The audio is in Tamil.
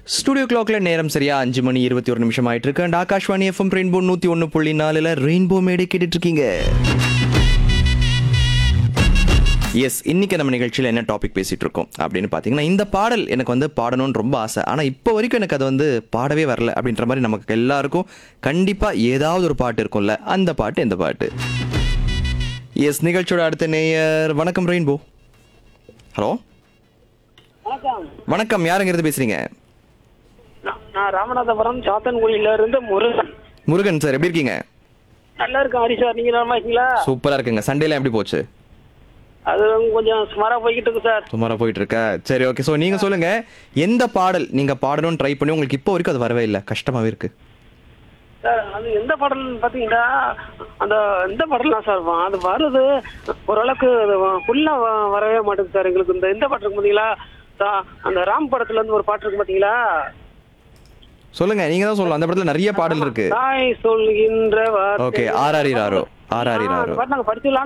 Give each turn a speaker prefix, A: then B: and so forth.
A: ஸ்டுடியோ கிளாக்ல நேரம் சரியா அஞ்சு மணி இருபத்தி ஒரு நிமிஷம் ஆயிட்டு இருக்கு அண்ட் ஆகாஷ்வாணி எஃப்எம் ரெயின்போ நூத்தி ஒன்று புள்ளி நாலுல ரெயின்போ மேடை கேட்டுட்டு இருக்கீங்க எஸ் இன்னைக்கு நம்ம நிகழ்ச்சியில் என்ன டாபிக் பேசிட்டு இருக்கோம் அப்படின்னு பார்த்தீங்கன்னா இந்த பாடல் எனக்கு வந்து பாடணும்னு ரொம்ப ஆசை ஆனால் இப்போ வரைக்கும் எனக்கு அது வந்து பாடவே வரல அப்படின்ற மாதிரி நமக்கு எல்லாருக்கும் கண்டிப்பாக ஏதாவது ஒரு பாட்டு இருக்கும்ல அந்த பாட்டு எந்த பாட்டு எஸ் நிகழ்ச்சியோட அடுத்த நேயர் வணக்கம் ரெயின்போ ஹலோ
B: வணக்கம்
A: வணக்கம் யாருங்கிறது பேசுறீங்க
B: நான் நான் ராமநாதபுரம் சாத்தன்குடியில இருந்து முருகன்
A: முருகன் சார் எப்படி இருக்கீங்க
B: நல்லா இருக்கேன் ஹரி சார் நீங்க நல்லா இருக்கீங்களா
A: சூப்பரா இருக்குங்க சண்டேல எப்படி போச்சு
B: அது கொஞ்சம் சுமாரா போய்கிட்டு இருக்கு சார்
A: சுமாரா போயிட்டு இருக்க சரி ஓகே ஸோ நீங்க சொல்லுங்க எந்த பாடல் நீங்க பாடணும்னு ட்ரை பண்ணி உங்களுக்கு இப்போ வரைக்கும் அது வரவே இல்லை கஷ்டமாவே இருக்கு
B: சார் அது எந்த பாடல் பாத்தீங்கன்னா அந்த இந்த பாடல் தான் சார் வா- அது வருது ஓரளவுக்கு ஃபுல்லா வரவே மாட்டேங்குது சார் எங்களுக்கு இந்த இந்த பாட்டு இருக்கு பாத்தீங்களா சா- அந்த ராம் படத்துல இருந்து ஒரு பாட்டு இருக்கு பாத்தீங்களா
A: சொல்லுங்க நீங்க தான் சொல்லலாம் அந்த படத்துல நிறைய பாடல் இருக்கு
B: தாய் சொல்கின்ற வார்த்தை
A: ஓகே ஆர் ஆர் ஆரோ ஆர் ஆர்
B: ஆ, அந்த
A: ஆரோ
B: பாட்டு நாங்க படிச்சுலாம்